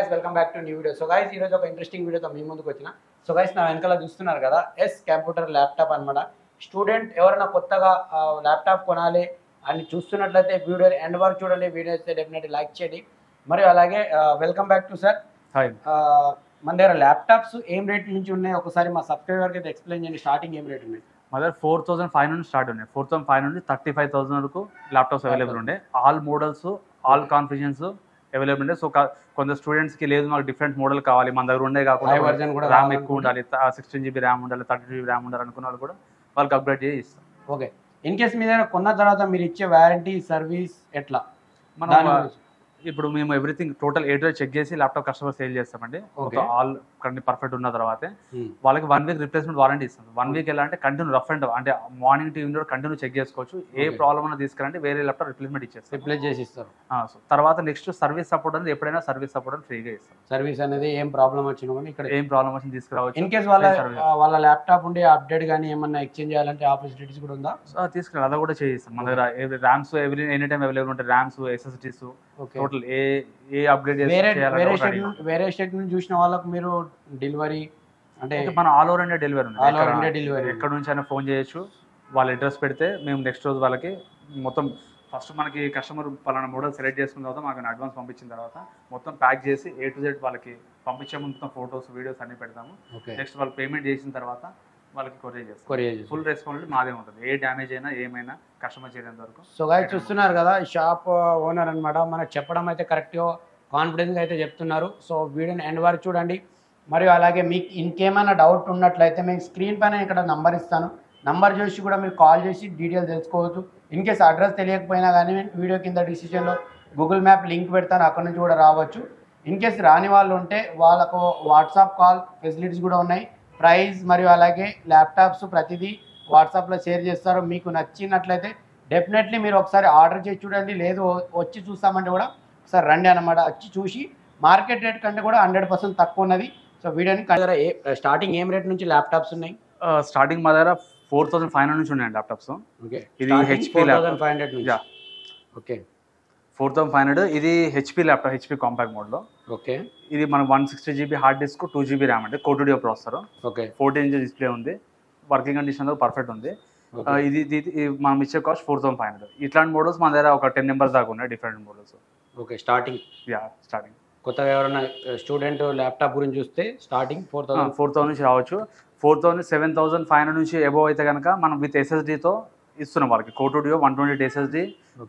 Guys welcome back to new video so guys ఈరోజు ఒక interesting వీడియోతో మీ ముందుకు వచ్చిన సో గైస్ నా వెనకాల చూస్తున్నారు కదా ఎస్ కంప్యూటర్ ల్యాప్టాప్ అన్నమాట స్టూడెంట్ ఎవరైనా కొత్తగా ల్యాప్టాప్ కొనాలి అని చూస్తున్నట్లయితే వీడియో ఎండ్ వరకు చూడండి వీడియో అయితే డెఫినెట్లీ లైక్ చేయండి మరియు అలాగే welcome back to sir hi మన దగ్గర ల్యాప్టాప్స్ ఏం రేట్ నుంచి ఉన్నాయి ఒకసారి మా సబ్స్క్రైబర్కి అయితే ఎక్స్ప్లెయిన్ చేయండి స్టార్టింగ్ ఏం రేట్ ఉన్నాయి మా దగ్గర ఫోర్ థౌసండ్ ఫైవ్ నుండి స్టార్ట్ ఉన్నాయి ఫోర్ థౌసండ్ ఫైవ్ నుండి థర్టీ ఫైవ్ థౌసండ్ వరకు ల్యాప్టాప్స్ అవైలబుల్ ఉండే all models all configurations available ఉండే సో కొంత స్టూడెంట్స్కి లేదు మాకు డిఫరెంట్ మోడల్ కావాలి మన దగ్గర ఉండే హై కాకుండా వర్జన్ కూడా ర్యామ్ ఎక్కువ ఉండాలి సిక్స్టీన్ జీబీ ర్యామ్ ఉండాలి థర్టీ జీబీ ర్యామ్ ఉండాలి అనుకున్న వాళ్ళు కూడా వాళ్ళకి అప్గ్రేడ్ చేసి ఇస్తాం ఓకే ఇన్ కేస్ మీ దగ్గర కొన్న తర్వాత మీరు ఇచ్చే వారంటీ సర్వీస్ ఎట్లా మనం దాని గురించి. ఇప్పుడు మేము everything total A to check చేసి ల్యాప్టాప్ కస్టమర్ సేల్ చేస్తామండి Okay. ఆల్ కండి పర్ఫెక్ట్ ఉన్న తర్వాతే Hmm. వాళ్ళకి వన్ వీక్ రిప్లేస్మెంట్ వారంటీ ఇస్తాం వన్ వీక్ ఎలా అంటే కంటిన్యూ రఫ్ అండ్ అంటే మార్నింగ్ టీవీ కంటిన్యూ చెక్ చేసుకోవచ్చు ఏ Okay. ప్రాబ్లమ్ అన్నా తీసుకురంటే వేరే ల్యాప్టాప్ రిప్లేస్మెంట్ ఇచ్చేస్తాం రిప్లేస్ చేసి ఇస్తారు ఆ, సో తర్వాత నెక్స్ట్ సర్వీస్ సపోర్ట్ అనేది ఎప్పుడైనా సర్వీస్ సపోర్ట్ అని ఫ్రీగా ఇస్తాం సర్వీస్ అనేది ఏం ప్రాబ్లం వచ్చినా కూడా ఇక్కడ ఏం ప్రాబ్లమ్ వచ్చింది తీసుకురావచ్చు ఇన్ కేస్ వాళ్ళ Free service. ఆ, వాళ్ళ ల్యాప్టాప్ ఉండి అప్డేట్ కానీ ఏమన్నా ఎక్స్చేంజ్ చేయాలంటే ఆ ఫెసిలిటీస్ కూడా ఉందా సో అది తీసుకురా అలా కూడా చేయిస్తాం మన దగ్గర RAMs every any time available ఉంటాయి RAMs SSDs okay total A A upgrade వేరే వేరే స్టేట్ నుంచి వేరే స్టేట్ నుంచి చూసిన వాళ్ళకు మీరు డెలివరీ అంటే మన ఆల్ ఓవర్ ఇండియా డెలివరీ ఉంది All over ఎక్కడ- India delivery. ఎక్కడ నుంచి అయినా ఫోన్ చేయొచ్చు వాళ్ళ అడ్రస్ పెడితే మేము నెక్స్ట్ రోజు వాళ్ళకి మొత్తం ఫస్ట్ మనకి కస్టమర్ పలానా మోడల్ సెలెక్ట్ చేసుకున్న తర్వాత మాకు అడ్వాన్స్ పంపించిన తర్వాత మొత్తం ప్యాక్ చేసి ఏ టు జెడ్ వాళ్ళకి పంపించే ముందు మొత్తం ఫొటోస్ వీడియోస్ అన్ని పెడతాము ఓకే నెక్స్ట్ వాళ్ళు పేమెంట్ చేసిన తర్వాత వాళ్ళకి కొరియర్ చేస్తాం కొరియర్ ఫుల్ రెస్పాన్సిబిలిటీ మాదే ఉంటుంది ఏ డ్యామేజ్ అయినా ఏమైనా కస్టమర్ చేరేంత వరకు సో గాయ చూస్తున్నారు కదా షాప్ ఓనర్ అన్నమాట మనకు చెప్పడం అయితే కరెక్ట్గా కాన్ఫిడెన్స్గా అయితే చెప్తున్నారు సో వీడియోని ఎండ్ వరకు చూడండి మరియు అలాగే మీకు ఇంకేమైనా డౌట్ ఉన్నట్లయితే మీకు స్క్రీన్ పైన ఇక్కడ నంబర్ ఇస్తాను నంబర్ చూసి కూడా మీరు కాల్ చేసి డీటెయిల్ తెలుసుకోవచ్చు ఇన్ కేస్ అడ్రస్ తెలియకపోయినా కానీ వీడియో కింద డిసిషన్లో గూగుల్ మ్యాప్ లింక్ పెడతాను అక్కడ నుంచి కూడా రావచ్చు ఇన్ కేస్ రాని వాళ్ళు ఉంటే వాళ్ళకు వాట్సాప్ కాల్ ఫెసిలిటీస్ కూడా ఉన్నాయి ప్రైస్ మరియు అలాగే ల్యాప్టాప్స్ ప్రతిదీ వాట్సాప్లో షేర్ చేస్తారు మీకు నచ్చినట్లయితే డెఫినెట్లీ మీరు ఒకసారి ఆర్డర్ చేసి చూడండి లేదు వచ్చి చూస్తామంటే కూడా ఒకసారి రండి అనమాట వచ్చి చూసి మార్కెట్ రేట్ కంటే కూడా హండ్రెడ్ పర్సెంట్ తక్కువ ఉన్నది సో వీడియోని దగ్గర ఏ స్టార్టింగ్ ఏం రేట్ నుంచి ల్యాప్టాప్స్ ఉన్నాయి స్టార్టింగ్ మా దగ్గర ఫోర్ థౌసండ్ ఫైవ్ హండ్రెడ్ నుంచి ఉన్నాయండి ల్యాప్టాప్స్ ఓకే ఇది HP four laptop. Thousand five hundred నుంచి Yeah. Okay four thousand five hundred ఇది హెచ్పి ల్యాప్టాప్ హెచ్పి కాంపాక్ట్ మోడ్లో ఓకే ఇది మన one sixty GB hard disk two GB RAM అంటే core two duo processor okay fourteen inch display ఉంది working condition perfect ఉంది ఆ, ఇది ఇది ఇది మనం ఇచ్చే cost four thousand five hundred ఇట్లాంటి మోడల్స్ మన దగ్గర ఒక టెన్ నెంబర్స్ దాకా ఉన్నాయి different models okay starting yeah starting కొత్తగా ఎవరైనా స్టూడెంట్ ల్యాప్టాప్ గురించి చూస్తే starting four thousand four thousand నుంచి రావచ్చు four thousand seven thousand five hundred నుంచి అబోవ్ అయితే కనుక మనం విత్ ఎస్ఎస్డితో ఇస్తున్నాం వాళ్ళకి core two duo one twenty eight SSD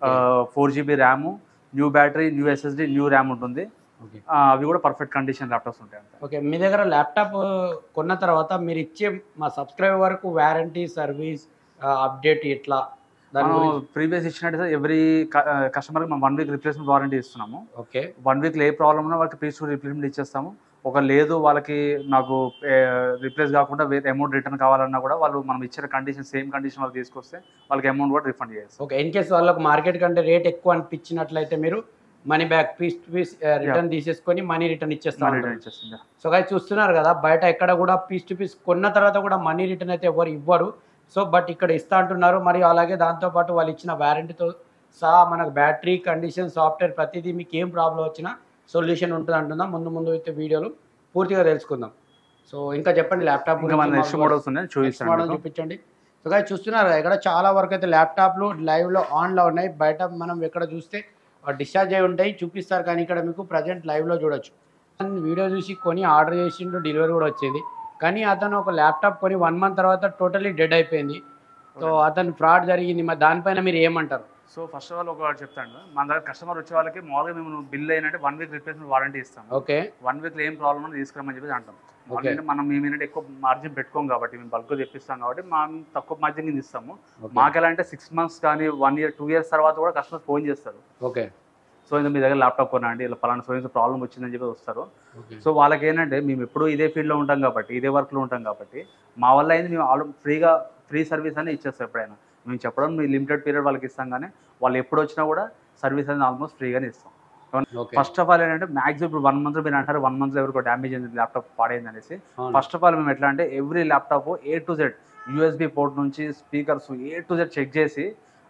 four GB RAM new battery new SSD new RAM ఉంటుంది ఓకే ఆ, అవి కూడా పర్ఫెక్ట్ కండిషన్ ల్యాప్టాప్స్ ఉంటాయి అంతే ఓకే మీ దగ్గర ల్యాప్టాప్ కొన్న తర్వాత మీరు ఇచ్చే మా సబ్స్క్రైబర్ వరకు వారంటీ సర్వీస్ అప్డేట్ ఇట్లా దాని మనం గురించి ప్రీవియస్ ఇచ్చినట్టు ఎవ్రీ కస్టమర్కి మనం వన్ వీక్ రిప్లేస్మెంట్ వారంటీ ఇస్తున్నాము ఓకే వన్ వీక్లో ఏ ప్రాబ్లం ఉన్నా వాళ్ళకి పీస్ రిప్లేస్మెంట్ ఇచ్చేస్తాము ఒక లేదు వాళ్ళకి నాకు రిప్లేస్ కాకుండా వేరే అమౌంట్ రిటర్న్ కావాలన్నా కూడా వాళ్ళు మనం ఇచ్చిన కండిషన్ సేమ్ కండిషన్ వాళ్ళు తీసుకొస్తే వాళ్ళకి అమౌంట్ కూడా రిఫండ్ చేస్తాం ఓకే ఇన్ కేస్ వాళ్ళకు మార్కెట్ కంటే రేట్ ఎక్కువ అనిపించినట్లయితే మీరు money back piece to piece return తీసేసుకొని మనీ రిటర్న్ ఇచ్చేస్తారు రిటర్న్ ఇచ్చేస్తుంది సో గాయ చూస్తున్నారు కదా బయట ఎక్కడ కూడా పీస్ టు పీస్ కొన్న తర్వాత కూడా మనీ రిటర్న్ అయితే ఎవరు ఇవ్వరు సో బట్ ఇక్కడ ఇస్తా అంటున్నారు మరియు అలాగే దాంతోపాటు వాళ్ళు ఇచ్చిన వారంటీతో సహా మనకు బ్యాటరీ కండిషన్ సాఫ్ట్వేర్ ప్రతిదీ మీకు ఏం ప్రాబ్లం వచ్చినా సొల్యూషన్ ఉంటుంది అంటున్నా ముందు ముందు అయితే వీడియోలు పూర్తిగా తెలుసుకుందాం సో ఇంకా చెప్పండి ల్యాప్టాప్ ఇంకా మన నెక్స్ట్ మోడల్స్ ఉన్నాయి నెక్స్ట్ మోడల్ చూపిస్తాను చూపించండి సో గాయ చూస్తున్నారు కదా, ఇక్కడ చాలా వరకు అయితే ల్యాప్టాప్లు లైవ్లో ఆన్లో ఉన్నాయి బయట మనం ఎక్కడ చూస్తే డిశ్చార్జ్ అయి ఉంటాయి చూపిస్తారు కానీ ఇక్కడ మీకు ప్రజెంట్ లైవ్లో చూడొచ్చు వీడియో చూసి కొని ఆర్డర్ చేసిండు డెలివరీ కూడా వచ్చింది కానీ అతను ఒక ల్యాప్టాప్ కొని వన్ మంత్ తర్వాత టోటలీ డెడ్ అయిపోయింది సో అతను ఫ్రాడ్ జరిగింది మరి దానిపైన మీరు ఏమంటారు సో ఫస్ట్ ఆఫ్ ఆల్ ఒక చెప్తాను మన దగ్గర కస్టమర్ వచ్చే వాళ్ళకి మామూలుగా మేము బిల్ అయినట్టే వన్ వీక్ రిప్లేస్మెంట్ వారంటీ ఇస్తాం ఓకే వన్ వీక్లో ఏం ప్రాబ్లం అని తీసుకురమ్మని చెప్పి అంటాం Okay. ఎందుకంటే మనం మేము ఏంటంటే ఎక్కువ మార్జిన్ పెట్టుకోం కాబట్టి మేము బల్క్ తెప్పిస్తాం కాబట్టి మనం తక్కువ మార్జిన్ కింద ఇస్తాము మాకు ఎలా అంటే సిక్స్ మంత్స్ కానీ వన్ ఇయర్ టూ ఇయర్స్ తర్వాత కూడా కస్టమర్ ఫోన్ చేస్తారు ఓకే సో ఇది మీ దగ్గర ల్యాప్టాప్ కొనండి ఇలా పలానా సో ప్రాబ్లం వచ్చిందని చెప్పి వస్తారు ఓకే సో వాళ్ళకి ఏంటంటే మేము ఎప్పుడూ ఇదే ఫీల్డ్లో ఉంటాం కాబట్టి ఇదే వర్క్లో ఉంటాం కాబట్టి మా వల్ల అయింది మేము ఆల్ ఫ్రీగా ఫ్రీ సర్వీస్ అని ఇచ్చేస్తాం ఎప్పుడైనా మేము చెప్పడం మీ లిమిటెడ్ పీరియడ్ వాళ్ళకి ఇస్తాం కానీ వాళ్ళు ఎప్పుడు వచ్చినా కూడా సర్వీస్ అనేది ఆల్మోస్ట్ ఫ్రీగానే ఇస్తాం ఓకే ఫస్ట్ ఆఫ్ ఆల్ ఏంటంటే మ్యాక్సిమం ఇప్పుడు వన్ మంత్ మీరు అంటారు వన్ మంత్ ఎవరికో డ్యామేజ్ అయింది ల్యాప్టాప్ పాడైంది అనేసి ఫస్ట్ ఆఫ్ ఆల్ మేము ఎట్లా అంటే every laptop A to Z USB port నుంచి speakers A to Z check చేసి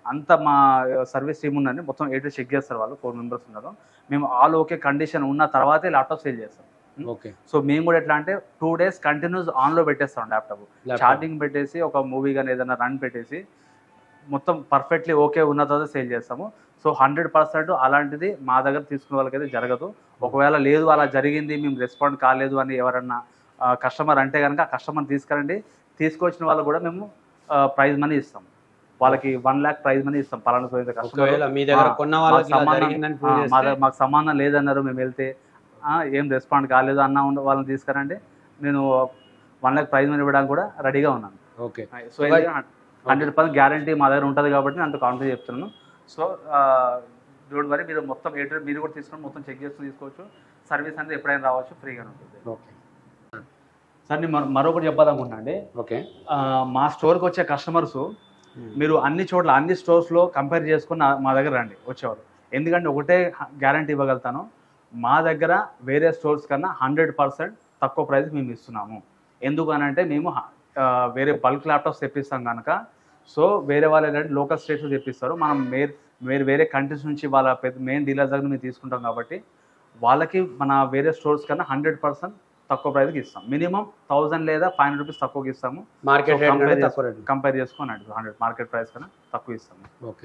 అంత మా సర్వీస్ టీమ్ ఉందండి మొత్తం ఏ టు చెక్ చేస్తారు వాళ్ళు ఫోర్ మెంబర్స్ ఉన్నారు మేము ఆల్ ఓకే కండిషన్ ఉన్న తర్వాతే ల్యాప్టాప్ సేల్ చేస్తాం ఓకే సో మేము కూడా ఎట్లా అంటే టూ డేస్ కంటిన్యూస్ ఆన్లో పెట్టేస్తాం ల్యాప్టాప్ ఛార్జింగ్ పెట్టేసి ఒక మూవీ కానీ ఏదైనా రన్ పెట్టేసి మొత్తం పర్ఫెక్ట్లీ ఓకే ఉన్న తర్వాత సేల్ చేస్తాము సో హండ్రెడ్ పర్సెంట్ అలాంటిది మా దగ్గర తీసుకునే వాళ్ళకైతే జరగదు ఒకవేళ లేదు అలా జరిగింది మేము రెస్పాండ్ కాలేదు అని ఎవరన్నా కస్టమర్ అంటే కనుక కస్టమర్ తీసుకురండి తీసుకొచ్చిన వాళ్ళకు కూడా మేము ప్రైజ్ మనీ ఇస్తాం వాళ్ళకి వన్ ల్యాక్ ప్రైజ్ మనీ ఇస్తాం పలానా పోయిన కస్టమర్ ఒకవేళ మీ దగ్గర ఆ, కొన్న మాకు వాళ్ళకి ఇలా సంబంధం జరిగిందని ఆ, prove మా చేస్తే దగ్గర మాకు సంబంధం లేదన్నారు మేము వెళ్తే ఆ, ఏం రెస్పాండ్ కాలేదు అన్న ఉన్న వాళ్ళని తీసుకురండి నేను వన్ ల్యాక్ ప్రైజ్ మనీ ఇవ్వడానికి కూడా రెడీగా ఉన్నాను okay so hundred percent guarantee మా దగ్గర ఉంటుంది కాబట్టి నేను అంత కాన్ఫిడెన్స్ చెప్తున్నాను సో డోంట్ వరీ మీరు మొత్తం ఏ మీరు కూడా తీసుకొని మొత్తం చెక్ చేసుకుని తీసుకోవచ్చు సర్వీస్ అనేది ఎప్పుడైనా రావచ్చు ఫ్రీగా ఉంటుంది ఓకే సార్ నేను మరో- మరొకటి చెప్పాలనుకుంటున్నా అండి ఓకే ఆ, మా స్టోర్కి వచ్చే కస్టమర్స్ మీరు అన్ని చోట్ల అన్ని స్టోర్స్లో కంపేర్ చేసుకుని నా- మా దగ్గర రండి వచ్చేవారు ఎందుకంటే ఒకటే గ్యారంటీ ఇవ్వగలుగుతాను మా దగ్గర వేరే స్టోర్స్ కన్నా హండ్రెడ్ పర్సెంట్ తక్కువ ప్రైస్ మేము ఇస్తున్నాము ఎందుకు అని అంటే మేము ఆ, వేరే బల్క్ ల్యాప్టాప్స్ తెప్పిస్తాం కనుక సో వేరే వాళ్ళు ఏంటంటే లోకల్ స్టేట్స్ తెప్పిస్తారు మనం మేర్ వేరే వేరే కంట్రీస్ నుంచి వాళ్ళ పెద్ద మెయిన్ డీలర్స్ దగ్గర మేము తీసుకుంటాం కాబట్టి వాళ్ళకి మన వేరే స్టోర్స్ కన్నా హండ్రెడ్ పర్సెంట్ తక్కువ ప్రైస్కి ఇస్తాం మినిమం థౌసండ్ లేదా ఫైవ్ హండ్రెడ్ రూపీస్ తక్కువకి ఇస్తాము మార్కెట్ So, రేట్ compare కంటే చేసి- తక్కువ రేట్ కంపేర్ చేసుకొని హండ్రెడ్ మార్కెట్ ప్రైస్ కన్నా తక్కువ ఇస్తాము ఓకే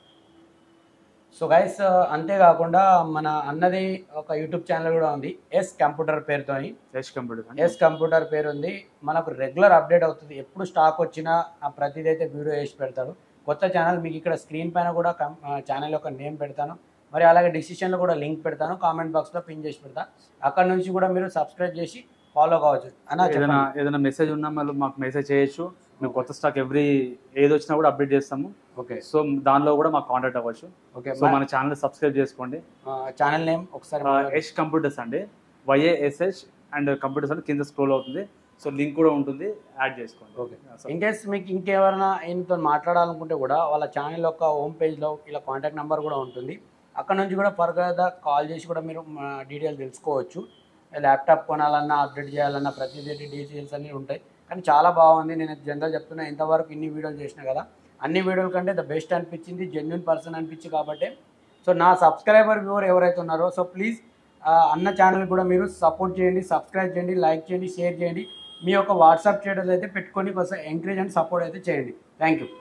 సో గైస్ అంతేకాకుండా మన అన్నది ఒక యూట్యూబ్ ఛానల్ కూడా ఉంది ఎస్ కంప్యూటర్ పేరుతోని ఎస్ కంప్యూటర్ ఎస్ కంప్యూటర్ పేరు ఉంది మనకు రెగ్యులర్ అప్డేట్ అవుతుంది ఎప్పుడు స్టాక్ వచ్చినా ఆ ప్రతిదీ అయితే వీడియో వేసి పెడతాడు కొత్త ఛానల్ మీకు ఇక్కడ స్క్రీన్ పైన కూడా ఛానల్ యొక్క నేమ్ పెడతాను మరి అలాగే డిసిషన్లో కూడా లింక్ పెడతాను కామెంట్ బాక్స్లో పిన్ చేసి పెడతా అక్కడ నుంచి కూడా మీరు సబ్స్క్రైబ్ చేసి ఫాలో కావచ్చు అన్న ఏదైనా చెప్పండి ఏదైనా మెసేజ్ ఉన్నా మళ్ళీ మాకు మెసేజ్ చేయొచ్చు మేము కొత్త స్టాక్ ఎవ్రీ ఏది వచ్చినా కూడా అప్డేట్ చేస్తాము ఓకే సో దానిలో కూడా మాకు కాంటాక్ట్ అవ్వచ్చు ఓకే సో మన ఛానల్ సబ్స్క్రైబ్ చేసుకోండి ఛానల్ నేమ్ ఒకసారి ఎస్ కంప్యూటర్స్ అండి వైఏఎస్హెచ్ అండ్ కంప్యూటర్స్ అని కింద స్క్రోల్ అవుతుంది సో లింక్ కూడా ఉంటుంది యాడ్ చేసుకోండి ఓకే ఇన్ కేస్ మీకు ఇంకెవరైనా ఈయనతో మాట్లాడాలనుకుంటే కూడా వాళ్ళ ఛానల్ యొక్క హోమ్ పేజ్లో ఇలా కాంటాక్ట్ నెంబర్ కూడా ఉంటుంది అక్కడ నుంచి కూడా ఫర్దర్ కాల్ చేసి కూడా మీరు డీటెయిల్ తెలుసుకోవచ్చు ల్యాప్టాప్ కొనాలన్నా అప్డేట్ చేయాలన్నా ప్రతిదీ డీటెయిల్స్ అన్నీ ఉంటాయి కానీ చాలా బాగుంది నేను జనరల్ చెప్తున్నా ఇంతవరకు ఇన్ని వీడియోలు చేసిన కదా అన్ని వీడియోల కంటే ద బెస్ట్ అనిపించింది జెన్యున్ పర్సన్ అనిపించి కాబట్టి సో నా సబ్స్క్రైబర్ వ్యూవర్ ఎవరైతే ఉన్నారో సో ప్లీజ్ అన్న ఛానల్ కూడా మీరు సపోర్ట్ చేయండి సబ్స్క్రైబ్ చేయండి లైక్ చేయండి షేర్ చేయండి మీ యొక్క వాట్సాప్ స్టేటస్ అయితే పెట్టుకొని కొంచెం ఎంకరేజ్ అండ్ సపోర్ట్ అయితే చేయండి థ్యాంక్ యూ